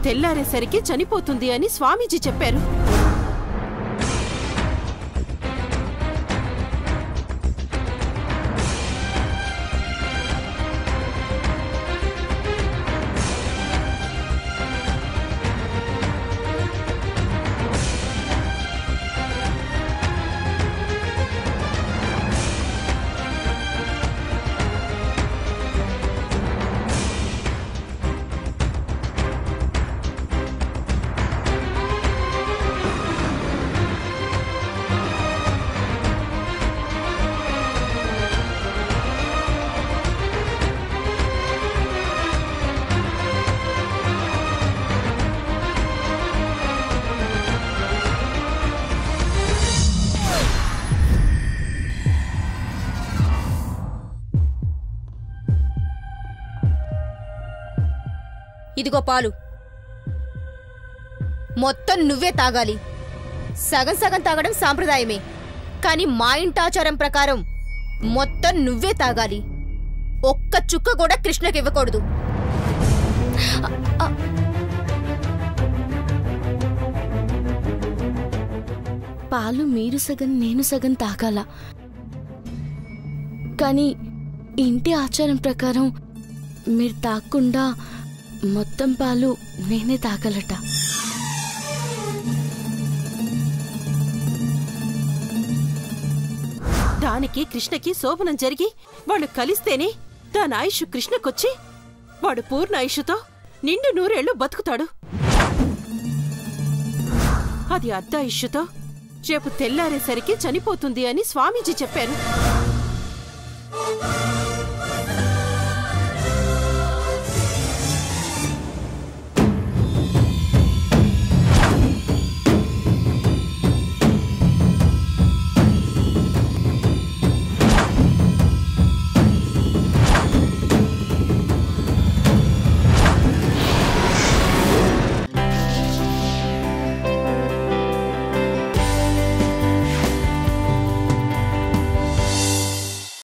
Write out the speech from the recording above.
తెల్లారేసరికి చనిపోతుంది అని స్వామీజీ చెప్పారు ఇదిగో పాలు మొత్తం నువ్వే తాగాలి సగం సగం తాగడం సాంప్రదాయమే కానీ మా ఇంటాచారం ప్రకారం మొత్తం నువ్వే తాగాలి ఒక్క చుక్క కూడా కృష్ణకి ఇవ్వకూడదు పాలు మీరు సగం నేను సగం తాగాల కానీ ఇంటి ఆచారం ప్రకారం మీరు తాగకుండా మొత్తం పాలు నేనే తాగలట దానికి కృష్ణకి శోభనం జరిగి వాళ్ళు కలిస్తేనే దాని ఆయుష్ కృష్ణకొచ్చి వాడు పూర్ణ ఆయుష్తో నిండు నూరేళ్లు బతుకుతాడు అది అర్ధ ఆయుష్తో రేపు తెల్లారేసరికి చనిపోతుంది అని స్వామీజీ చెప్పారు